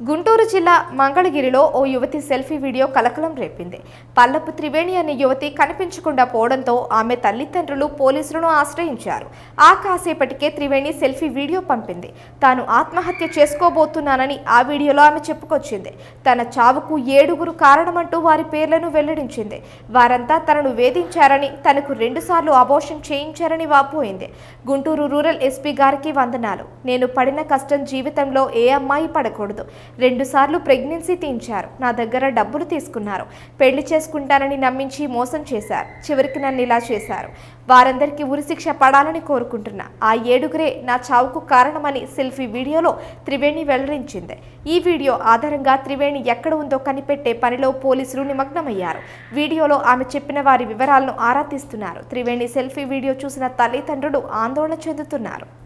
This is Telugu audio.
గుంటూరు జిల్లా మంగళగిరిలో ఓ యువతి సెల్ఫీ వీడియో కలకలం రేపింది పల్లపు త్రివేణి అనే యువతి కనిపించకుండా పోవడంతో ఆమె తల్లిదండ్రులు పోలీసులను ఆశ్రయించారు ఆ కాసేపటికే త్రివేణి సెల్ఫీ వీడియో పంపింది తాను ఆత్మహత్య చేసుకోబోతున్నానని ఆ వీడియోలో ఆమె చెప్పుకొచ్చింది తన చావుకు ఏడుగురు కారణమంటూ వారి పేర్లను వెల్లడించింది వారంతా తనను వేధించారని తనకు రెండుసార్లు అబోషన్ చేయించారని వాపోయింది గుంటూరు రూరల్ ఎస్పీ గారికి వందనాలు నేను పడిన కష్టం జీవితంలో ఏ అమ్మాయి పడకూడదు రెండుసార్లు ప్రెగ్నెన్సీ తీయించారు నా దగ్గర డబ్బులు తీసుకున్నారు పెళ్లి చేసుకుంటానని నమ్మించి మోసం చేశారు చివరికి నన్ను ఇలా చేశారు వారందరికీ ఉరిశిక్ష పడాలని కోరుకుంటున్నా ఆ ఏడుగురే నా చావుకు కారణమని సెల్ఫీ వీడియోలో త్రివేణి వెల్లడించింది ఈ వీడియో ఆధారంగా త్రివేణి ఎక్కడ ఉందో కనిపెట్టే పనిలో పోలీసులు నిమగ్నమయ్యారు వీడియోలో ఆమె చెప్పిన వారి వివరాలను ఆరా తీస్తున్నారు త్రివేణి సెల్ఫీ వీడియో చూసిన తల్లిదండ్రులు ఆందోళన చెందుతున్నారు